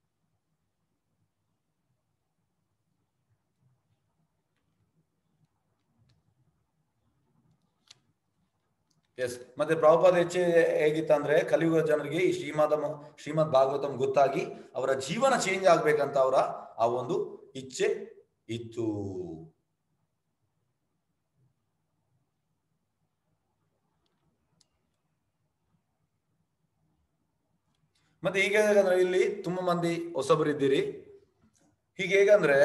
ಎಸ್ ಮತ್ತೆ ಪ್ರಭುಪಾದ ಹೆಚ್ಚು ಹೇಗಿತ್ತಂದ್ರೆ ಕಲಿಯುಗ ಜನರಿಗೆ ಈ ಶ್ರೀಮದ ಶ್ರೀಮದ್ ಭಾಗವತಂ ಗೊತ್ತಾಗಿ ಅವರ ಜೀವನ ಚೇಂಜ್ ಆಗ್ಬೇಕಂತ ಅವರ ಆ ಒಂದು ಇಚ್ಛೆ ಇತ್ತು ಮತ್ತೆ ಈಗ ಹೇಗಂದ್ರೆ ಇಲ್ಲಿ ತುಂಬಾ ಮಂದಿ ಹೊಸಬರಿದ್ದೀರಿ ಹೀಗೆ ಹೇಗಂದ್ರೆ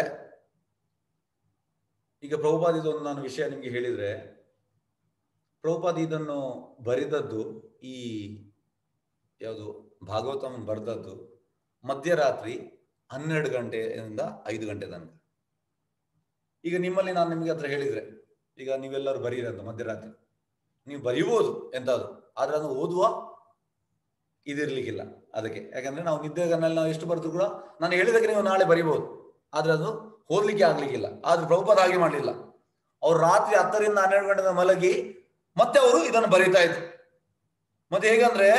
ಈಗ ಪ್ರಭುಪಾದ ಇದೊಂದು ನಾನು ವಿಷಯ ನಿಮ್ಗೆ ಹೇಳಿದ್ರೆ ಪ್ರಭುಪಾದ ಇದನ್ನು ಬರೆದದ್ದು ಈ ಯಾವುದು ಭಾಗವತಂ ಬರೆದದ್ದು ಮಧ್ಯರಾತ್ರಿ ಹನ್ನೆರಡು ಗಂಟೆಯಿಂದ ಐದು ಗಂಟೆ ತನಕ ಈಗ ನಿಮ್ಮಲ್ಲಿ ನಾನು ನಿಮ್ಗೆ ಹತ್ರ ಹೇಳಿದ್ರೆ ಈಗ ನೀವೆಲ್ಲರೂ ಬರೀರಿ ಅಂತ ಮಧ್ಯರಾತ್ರಿ ನೀವು ಬರೀಬಹುದು ಎಂತಾದ್ರು ಆದ್ರೆ ಅದನ್ನು ಓದುವ ಇದಿರ್ಲಿಕ್ಕಿಲ್ಲ ಅದಕ್ಕೆ ಯಾಕಂದ್ರೆ ನಾವು ನಿದ್ದೆಗನ್ನಲ್ಲಿ ನಾವು ಎಷ್ಟು ಬರೆದ್ರು ಕೂಡ ನಾನು ಹೇಳಿದಕ್ಕೆ ನೀವು ನಾಳೆ ಬರಿಬಹುದು ಆದ್ರೆ ಅದು ಓದ್ಲಿಕ್ಕೆ ಆಗ್ಲಿಕ್ಕಿಲ್ಲ ಆದ್ರೆ ಪ್ರಭುಪಾದ ಹಾಗೆ ಮಾಡಲಿಲ್ಲ ಅವ್ರು ರಾತ್ರಿ ಹತ್ತರಿಂದ ಹನ್ನೆರಡು ಗಂಟೆ ಮಲಗಿ ಮತ್ತೆ ಅವರು ಇದನ್ನು ಬರೀತಾ ಇದ್ರು ಮತ್ತೆ ಹೇಗಂದ್ರೆ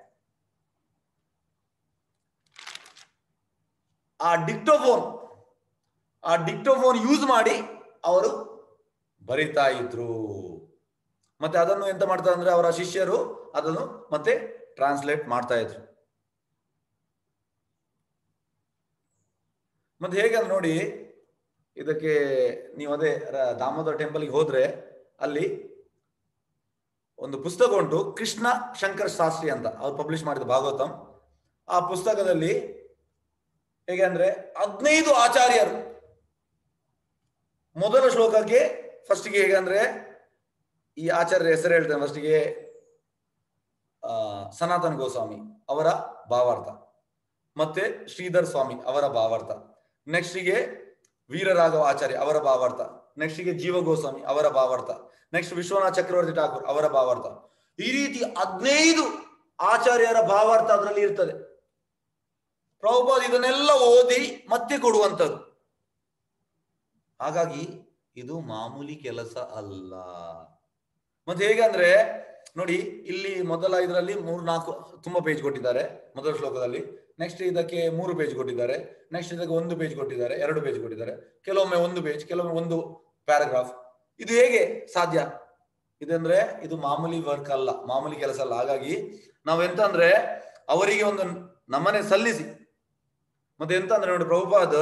ಆ ಡಿಕ್ಟೋಫೋನ್ ಆ ಡಿಕ್ಟೋಫೋನ್ ಯೂಸ್ ಮಾಡಿ ಅವರು ಬರಿತಾ ಇದ್ರು ಮತ್ತೆ ಅದನ್ನು ಎಂತ ಮಾಡ್ತಾರೆ ಅಂದ್ರೆ ಅವರ ಶಿಷ್ಯರು ಅದನ್ನು ಮತ್ತೆ ಟ್ರಾನ್ಸ್ಲೇಟ್ ಮಾಡ್ತಾ ಇದ್ರು ಮತ್ತೆ ಹೇಗೆ ನೋಡಿ ಇದಕ್ಕೆ ನೀವು ಅದೇ ರ- ದಾಮೋದರ ಟೆಂಪಲ್ಗೆ ಹೋದ್ರೆ ಅಲ್ಲಿ ಒಂದು ಪುಸ್ತಕ ಉಂಟು ಕೃಷ್ಣ ಶಂಕರ್ ಶಾಸ್ತ್ರಿ ಅಂತ ಅವ್ರು ಪಬ್ಲಿಷ್ ಮಾಡಿದ ಭಾಗವತಂ ಆ ಪುಸ್ತಕದಲ್ಲಿ ಹೇಗೆ ಅಂದ್ರೆ ಹದಿನೈದು ಆಚಾರ್ಯರು ಮೊದಲ ಶ್ಲೋಕಕ್ಕೆ ಫಸ್ಟ್ಗೆ ಹೇಗೆ ಅಂದ್ರೆ ಈ ಆಚಾರ್ಯರ ಹೆಸರು ಹೇಳ್ತೇನೆ ಫಸ್ಟ್ಗೆ ಆ ಸನಾತನ ಗೋಸ್ವಾಮಿ ಅವರ ಭಾವಾರ್ಥ ಮತ್ತೆ ಶ್ರೀಧರ್ ಸ್ವಾಮಿ ಅವರ ಭಾವಾರ್ಥ ನೆಕ್ಸ್ಟ್ಗೆ ವೀರರಾಘವ ಆಚಾರ್ಯ ಅವರ ಭಾವಾರ್ಥ ನೆಕ್ಸ್ಟ್ಗೆ ಜೀವ ಗೋಸ್ವಾಮಿ ಅವರ ಭಾವಾರ್ಥ ನೆಕ್ಸ್ಟ್ ವಿಶ್ವನಾಥ್ ಚಕ್ರವರ್ತಿ ಠಾಕೂರ್ ಅವರ ಭಾವಾರ್ಥ ಈ ರೀತಿ ಹದಿನೈದು ಆಚಾರ್ಯರ ಭಾವಾರ್ಥ ಅದರಲ್ಲಿ ಇರ್ತದೆ ಪ್ರಭುಪಾದ್ ಇದನ್ನೆಲ್ಲ ಓದಿ ಮತ್ತೆ ಕೊಡುವಂಥದ್ದು ಹಾಗಾಗಿ ಇದು ಮಾಮೂಲಿ ಕೆಲಸ ಅಲ್ಲ ಮತ್ತೆ ಹೇಗಂದ್ರೆ ನೋಡಿ ಇಲ್ಲಿ ಮೊದಲ ಇದರಲ್ಲಿ ಮೂರು ನಾಲ್ಕು ತುಂಬಾ ಪೇಜ್ ಕೊಟ್ಟಿದ್ದಾರೆ ಮೊದಲ ಶ್ಲೋಕದಲ್ಲಿ ನೆಕ್ಸ್ಟ್ ಇದಕ್ಕೆ ಮೂರು ಪೇಜ್ ಕೊಟ್ಟಿದ್ದಾರೆ ನೆಕ್ಸ್ಟ್ ಇದಕ್ಕೆ ಒಂದು ಪೇಜ್ ಕೊಟ್ಟಿದ್ದಾರೆ ಎರಡು ಪೇಜ್ ಕೊಟ್ಟಿದ್ದಾರೆ ಕೆಲವೊಮ್ಮೆ ಒಂದು ಪೇಜ್ ಕೆಲವೊಮ್ಮೆ ಒಂದು ಪ್ಯಾರಾಗ್ರಾಫ್ ಇದು ಹೇಗೆ ಸಾಧ್ಯ ಇದಂದ್ರೆ ಇದು ಮಾಮೂಲಿ ವರ್ಕ್ ಅಲ್ಲ ಮಾಮೂಲಿ ಕೆಲಸ ಅಲ್ಲ ಹಾಗಾಗಿ ನಾವೆಂತ ಅಂದ್ರೆ ಅವರಿಗೆ ಒಂದು ನಮನೆ ಸಲ್ಲಿಸಿ ಮತ್ತೆ ಎಂತ ಅಂದ್ರೆ ನೋಡಿ ಪ್ರಭುಪಾದ್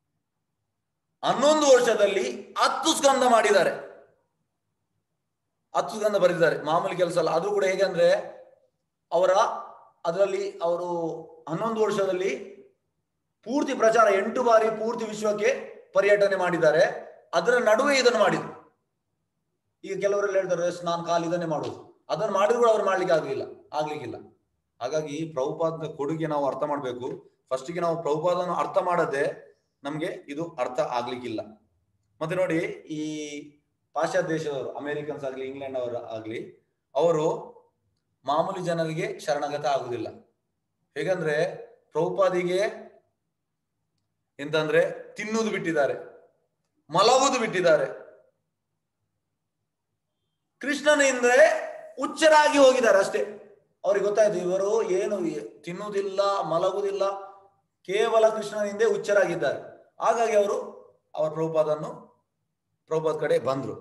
ಹನ್ನೊಂದು ವರ್ಷದಲ್ಲಿ ಹತ್ತು ಸ್ಕಂದ ಮಾಡಿದ್ದಾರೆ ಅಚ್ಚುತಂದ ಬರೆದಿದ್ದಾರೆ ಮಾಮೂಲಿ ಕೆಲಸ ಅಲ್ಲ ಅದು ಕೂಡ ಹೇಗೆ ಅಂದ್ರೆ ಅವರ ಅದರಲ್ಲಿ ಅವರು ಹನ್ನೊಂದು ವರ್ಷದಲ್ಲಿ ಪೂರ್ತಿ ಪ್ರಚಾರ ಎಂಟು ಬಾರಿ ಪೂರ್ತಿ ವಿಶ್ವಕ್ಕೆ ಪರ್ಯಟನೆ ಮಾಡಿದ್ದಾರೆ ಅದರ ನಡುವೆ ಇದನ್ನು ಮಾಡಿದ್ರು ಈಗ ಕೆಲವರೆಲ್ಲ ಹೇಳ್ತಾರೆ "ಎಸ್, ನಾನು ಕಾಲು ಇದನ್ನೇ ಮಾಡುದು ಅದನ್ನು ಮಾಡಿದ್ರು ಕೂಡ ಅವ್ರು ಮಾಡ್ಲಿಕ್ಕೆ ಆಗ್ಲಿಲ್ಲ ಆಗ್ಲಿಕ್ಕಿಲ್ಲ ಹಾಗಾಗಿ ಪ್ರಭುಪಾದ ಕೊಡುಗೆ ನಾವು ಅರ್ಥ ಮಾಡ್ಬೇಕು ಫಸ್ಟಿಗೆ ನಾವು ಪ್ರಭುಪಾದನ್ನು ಅರ್ಥ ಮಾಡದೆ ನಮ್ಗೆ ಇದು ಅರ್ಥ ಆಗ್ಲಿಕ್ಕಿಲ್ಲ ಮತ್ತೆ ನೋಡಿ ಈ ಪಾಶ್ಚಾತ್ಯ ದೇಶದವರು ಅಮೆರಿಕನ್ಸ್ ಆಗ್ಲಿ ಇಂಗ್ಲೆಂಡ್ ಅವರು ಆಗ್ಲಿ ಅವರು ಮಾಮೂಲಿ ಜನರಿಗೆ ಶರಣಾಗತ ಆಗುದಿಲ್ಲ ಹೇಗಂದ್ರೆ ಪ್ರಭುಪಾದಿಗೆ ಎಂತಂದ್ರೆ ತಿನ್ನುವುದು ಬಿಟ್ಟಿದ್ದಾರೆ ಮಲಗುವುದು ಬಿಟ್ಟಿದ್ದಾರೆ ಕೃಷ್ಣನಿಂದ ಹುಚ್ಚರಾಗಿ ಹೋಗಿದ್ದಾರೆ ಅಷ್ಟೇ ಅವ್ರಿಗೆ ಗೊತ್ತಾಯ್ತು ಇವರು ಏನು ತಿನ್ನುವುದಿಲ್ಲ ಮಲಗುವುದಿಲ್ಲ ಕೇವಲ ಕೃಷ್ಣನಿಂದ ಹುಚ್ಚರಾಗಿದ್ದಾರೆ ಹಾಗಾಗಿ ಅವರು ಅವರ ಪ್ರಭುಪಾದನ್ನು ಪ್ರಭುಪಾದ ಕಡೆ ಬಂದ್ರು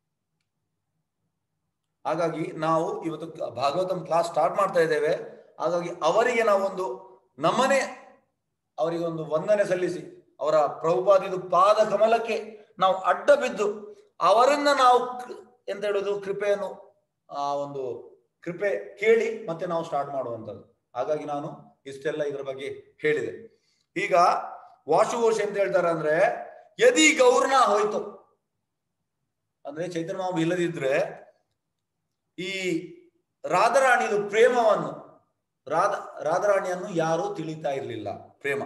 ಹಾಗಾಗಿ ನಾವು ಇವತ್ತು ಭಾಗವತಂ ಕ್ಲಾಸ್ ಸ್ಟಾರ್ಟ್ ಮಾಡ್ತಾ ಇದ್ದೇವೆ ಹಾಗಾಗಿ ಅವರಿಗೆ ನಾವೊಂದು ನಮ್ಮನೆ ಅವರಿಗೆ ಒಂದು ವಂದನೆ ಸಲ್ಲಿಸಿ ಅವರ ಪ್ರಭುಪಾದಿದು ಪಾದ ಕಮಲಕ್ಕೆ ನಾವು ಅಡ್ಡ ಬಿದ್ದು ಅವರನ್ನ ನಾವು ಕ- ಎಂತ ಹೇಳುದು ಕೃಪೆಯನ್ನು ಆ ಒಂದು ಕೃಪೆ ಕೇಳಿ ಮತ್ತೆ ನಾವು ಸ್ಟಾರ್ಟ್ ಮಾಡುವಂಥದ್ದು ಹಾಗಾಗಿ ನಾನು ಇಷ್ಟೆಲ್ಲ ಇದರ ಬಗ್ಗೆ ಹೇಳಿದೆ ಈಗ ವಾಶುಘೋಷ ಅಂತ ಹೇಳ್ತಾರೆ ಅಂದ್ರೆ ಯದಿ ಗೌರ್ನ ಹೋಯ್ತು ಅಂದ್ರೆ ಚೈತನ್ಯ ಮಾಮ ಇಲ್ಲದಿದ್ರೆ ಈ ರಾಧಾರಾಣಿದು ಪ್ರೇಮವನ್ನು ರಾಧ ರಾಧಾರಾಣಿಯನ್ನು ಯಾರು ತಿಳಿತಾ ಇರಲಿಲ್ಲ ಪ್ರೇಮ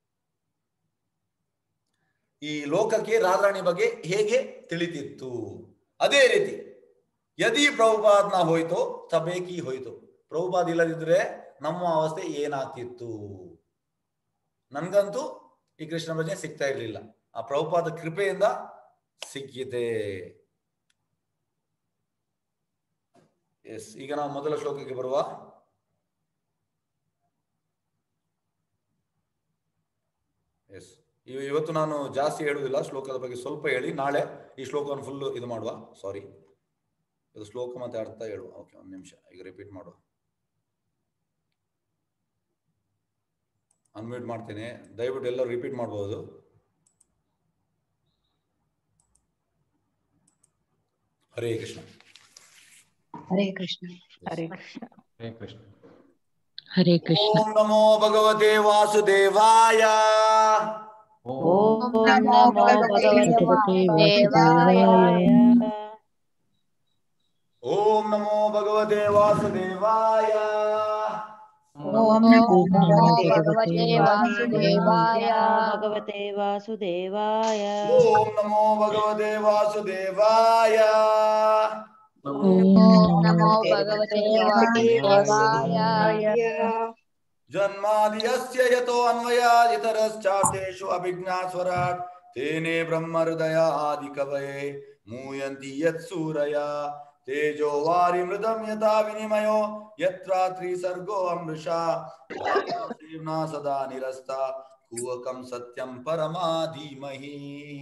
ಈ ಲೋಕಕ್ಕೆ ರಾಧಾರಾಣಿ ಬಗ್ಗೆ ಹೇಗೆ ತಿಳಿತಿತ್ತು ಅದೇ ರೀತಿ ಯದಿ ಪ್ರಭುಪಾದ್ನ ಹೋಯ್ತು ಸಬೇಕಿ ಹೋಯ್ತು ಪ್ರಭುಪಾದ್ ಇಲ್ಲದಿದ್ರೆ ನಮ್ಮ ಅವಸ್ಥೆ ಏನಾಗ್ತಿತ್ತು ನನ್ಗಂತೂ ಈ ಕೃಷ್ಣ ಭಜನೆ ಸಿಗ್ತಾ ಇರ್ಲಿಲ್ಲ ಆ ಪ್ರಭುಪಾದ ಕೃಪೆಯಿಂದ ಸಿಕ್ಕಿದೆ ಎಸ್ ಈಗ ನಾವು ಮೊದಲ ಶ್ಲೋಕಕ್ಕೆ ಬರುವ ಎಸ್ ಇವತ್ತು ನಾನು ಜಾಸ್ತಿ ಹೇಳುವುದಿಲ್ಲ ಶ್ಲೋಕದ ಬಗ್ಗೆ ಸ್ವಲ್ಪ ಹೇಳಿ ನಾಳೆ ಈ ಶ್ಲೋಕವನ್ನು ಫುಲ್ ಇದು ಮಾಡುವ ಸಾರಿ ಇದು ಶ್ಲೋಕ ಮತ್ತೆ ಅರ್ಥ ಹೇಳುವ ಓಕೆ ಒಂದು ನಿಮಿಷ ಈಗ ರಿಪೀಟ್ ಮಾಡುವ ಅನ್ಮ್ಯೂಟ್ ಮಾಡ್ತೇನೆ ದಯವಿಟ್ಟು ಎಲ್ಲರೂ ರಿಪೀಟ್ ಮಾಡಬಹುದು ಹರೇ ಕೃಷ್ಣ ಹರೇ ಕೃಷ್ಣ ಹರೇ ಕೃಷ್ಣ ಹರೇ ಕೃಷ್ಣ ಹರೇ ಕೃಷ್ಣ ಓಂ ನಮೋ ಭಗವತೆ ವಾಸುದೇವಾಯ ಓಂ ನಮೋ ಭಗವತೆ ವಾಸುದೇವಾಯ ಓಂ ನಮೋ ಭಗವತೆ ವಾಸುದೇವಾಯ ಓಂ ನಮೋ ಭಗವತೆ ವಾಸುದೇವಾಯ ಭಗವತೆ ವಾಸುದೇವಾಯ ಓಂ ನಮೋ ಭಗವತೆ ವಾಸುದೇವಾಯ ಓಂ ನಮೋ ಭಗವತೆ ವಾಸುದೇವಾಯ ಜನ್ಮಾದಿಯಸ್ಯ ಯತೋ ಅನ್ವಯಾದಿತರಶ್ಚಾರ್ಥೇಷು ಅಭಿಜ್ಞಾಸ್ವರಾಟ್ ತೇನೇ ಬ್ರಹ್ಮ ಹೃದಯ ಆದಿ ಕವಯೇ ಮೂಯಂತಿ ಯತ್ ಸೂರಯ ತೇಜೋ ವಾರಿ ಮೃದಂ ಯಥಾ ವಿನಿಮಯೋ ಯತ್ರಾತ್ರಿ ಸರ್ಗೋ ಅಮೃಷಾ ಸೇವ್ನಾ ಸದಾ ನಿರಸ್ತ ಕೂವಕಂ ಸತ್ಯಂ ಪರಮಾಧೀಮಹಿ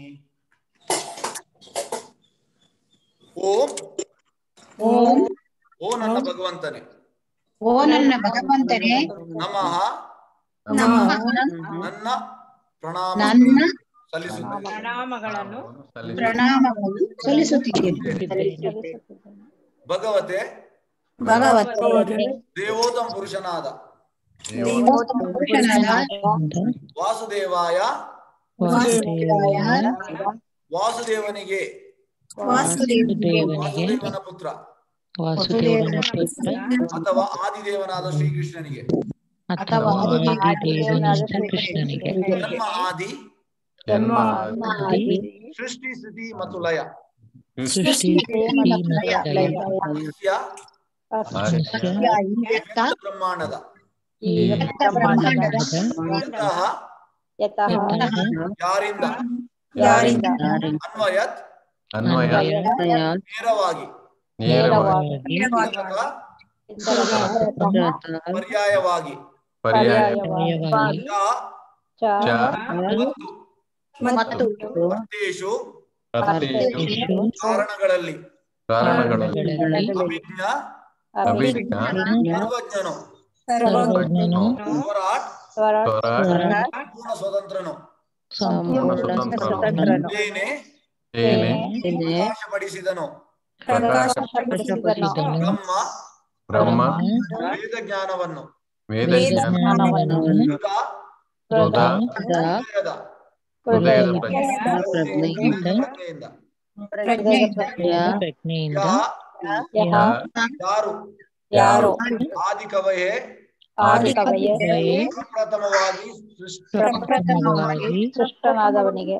ಓಂ ಓಂ ಓ ನನ್ನ ಭಗವಂತನೇ ಓ ನನ್ನ ಭಗವಂತನೇ ನಮಃ ನಮಃ ನನ್ನ ಪ್ರಣಾಮ ನನ್ನ ಸಲ್ಲಿಸುತ್ತೇನೆ ಪ್ರಣಾಮಗಳನ್ನು ಸಲ್ಲಿಸಿ ಪ್ರಣಾಮಗಳು ಸಲ್ಲಿಸುತ್ತಿದ್ದೇನೆ ಭಗವತೆ ಭಗವತೆ ದೇವೋತ್ತಮ ಪುರುಷನಾದ ಪುರುಷನಾದ ವಾಸುದೇವಾಯ ವಾಸುದೇವಾಯ ವಾಸುದೇವನಿಗೆ ವಾಸುದೇವನಿಗೆ ವಾಸುದೇವನ ಪುತ್ರ ವಾಸುದೇವನ ಪುತ್ರ ಅಥವಾ ಆದಿದೇವನಾದ ಶ್ರೀಕೃಷ್ಣನಿಗೆ ಅಥವಾ ಆದಿದೇವನಾದ ಕೃಷ್ಣನಿಗೆ ಜನ್ಮ ಆದಿ ಜನ್ಮ ಆದಿ ಸೃಷ್ಟಿ ಸ್ಥಿತಿ ಮತ್ತು ಲಯ ಸೃಷ್ಟಿ ಮತ್ತು ಲಯ ಮನುಷ್ಯ ಮನುಷ್ಯ ವ್ಯಕ್ತ ಬ್ರಹ್ಮಾಂಡದ ಈ ಬ್ರಹ್ಮಾಂಡದ ಇಂತಹ ಯತಃ ಯಾರಿಂದ ಯಾರಿಂದ ಅನ್ವಯತ್ ಅನ್ವಯ ಅನ್ವಯಾತ್ ನೇರವಾಗಿ ನೇರವಾಗಿ ನೇರವಾಗಿ ಮೂಲಕ ಪರ್ಯಾಯವಾಗಿ ಪರ್ಯಾಯ ಚ ಚ ಮತ್ತು ಅರ್ಥೇಶು ಅರ್ಥೇಷು ಕಾರಣಗಳಲ್ಲಿ ಕಾರಣಗಳಲ್ಲಿ ಅಭಿಜ್ಞ ಅಭಿಜ್ಞ ಸರ್ವಜ್ಞನು ಸರ್ವಜ್ಞನು ಹೋರಾಟ್ ಸ್ವರಾಟ್ ಸಂಪೂರ್ಣ ಸ್ವತಂತ್ರನು ಸಂಪೂರ್ಣ ಸ್ವತಂತ್ರನು ತೇನೆ ತೇನೆ ಪ್ರಕಾಶಪಡಿಸಿದನು ಪ್ರಕಾಶಪಡಿಸಿದನು ಬ್ರಹ್ಮ ಬ್ರಹ್ಮ ವೇದ ಜ್ಞಾನವನ್ನು ವೇದ ವೇದ ಜ್ಞಾನವನ್ನು ಹೃದ ಹೃದ ಹೃದಯದ ಹೃದಯದ ಪ್ರಜ್ಞೆಯಿಂದ ಪ್ರಜ್ಞೆಯಿಂದ ಪ್ರಜ್ಞೆಯಿಂದ ಯಾ ಯಾ ಯಾರು ಯಾರು ಆದಿ ಕವಯೇ ಆದಿ ಕವಯೇ ಪ್ರಪ್ರಥಮವಾಗಿ ಸೃಷ್ಟಿ ಪ್ರಥಮವಾಗಿ ಸೃಷ್ಟನಾದವನಿಗೆ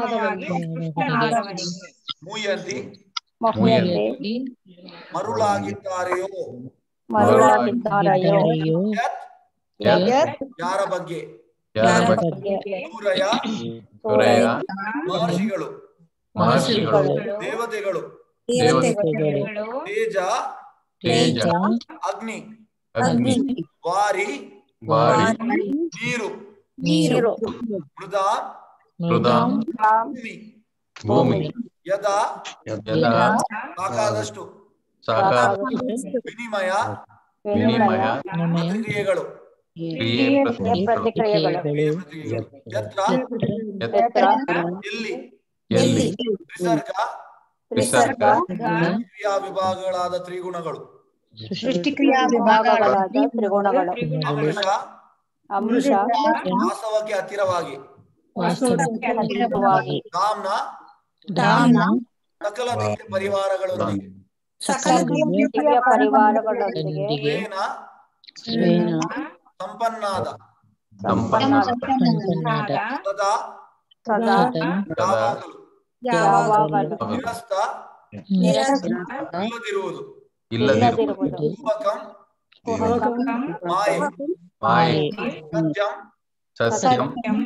ಮುಯ್ಯಂತಿ ಮಹುಯಲ್ಲಿ ಮರುಳಾಗಿದ್ದಾರೆಯೋ ಮರುಳಾಗಿದ್ದಾರೆಯೋ ಯತ್ ಯತ್ ಯಾರ ಬಗ್ಗೆ ಯಾರ ಯಾರ ಬಗ್ಗೆ ಸೂರಯ ಸುರಯ ಮಹರ್ಷಿಗಳು ಮಹರ್ಷಿಗಳು ದೇವತೆಗಳು ದೇವತೆಗಳು ತೇಜ ತೇಜ ಅಗ್ನಿ ಅಗ್ನಿ ವಾರಿ ವಾರಿ ನೀರು ನೀರು ಮೃದ ಮೃದ ಭೂಮಿ ಭೂಮಿ ಯದಾ ಯದಾ ಸಾಕಾದಷ್ಟು ಸಾಕಾರ ವಿನಿಮಯ ವಿನಿಮಯ ನಮಯ ಕ್ರಿಯೆಗಳು ಕ್ರಿಯೆ ಪ್ರತಿಕ್ರಿಯೆಗಳು ಪ್ರತಿಕ್ರಿಯೆಗಳು ಕ್ರಿಯೆಗಳು ಯತ್ರ ಯತ್ರ ಎಲ್ಲಿ ಎಲ್ಲಿ ವಿಸರ್ಗ ವಿಸರ್ಗ ಕ್ರಿಯಾ ವಿಭಾಗಗಳಾದ ತ್ರಿಗುಣಗಳು ಸೃಷ್ಟಿಕ್ರಿಯಾ ವಿಭಾಗಗಳ ವಿಭಾಗಗಳಾದ ತ್ರಿಗುಣಗಳು ಅಂಶ ಅಂಶ ವಾಸ್ತವಕ್ಕೆ ಹತ್ತಿರವಾಗಿ ಹತ್ತಿರವಾಗಿ ಧಾಮ್ನ ದಾನ ಸಕಲ ದಿವ್ಯ ಪರಿವಾರಗಳೊಂದಿಗೆ ಸಕಲ ದಿವ್ಯ ಪರಿವಾರಗಳೊಂದಿಗೆ ವೇನ ಶ್ರೇಣ ಸಂಪನ್ನಾದ ಸಂಪನ್ನಾದ ಸಂಪನ್ನಾದ ಸದಾ ಸದಾ ಸದಾ ಯಾವಾಗಲೂ ಯಾವಾಗಲೂ ನಿರಸ್ತ ನಿರಸ್ತ ಇಲ್ಲದಿರುವುದು ಇಲ್ಲದಿರುವುದು ಕುಂಭಕಂ ಕುಹಕಂ ಮಾಯೆ ಮಾಯೆ ಸತ್ಯಂ ಸಸ್ಯಂ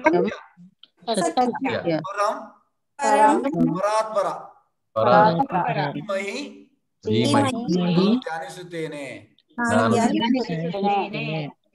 ಸತ್ಯ ಪರಂ ಪರಂ ಪರಾತ್ಪರ ಪರಾತ್ಪರ ಧೀಮಹಿ ಧೀಮಹಿ ಮಹಿ ಧ್ಯಾನಿಸುತ್ತೇನೆ ನಾನು ಧ್ಯಾನಿಸುತ್ತೇನೆ.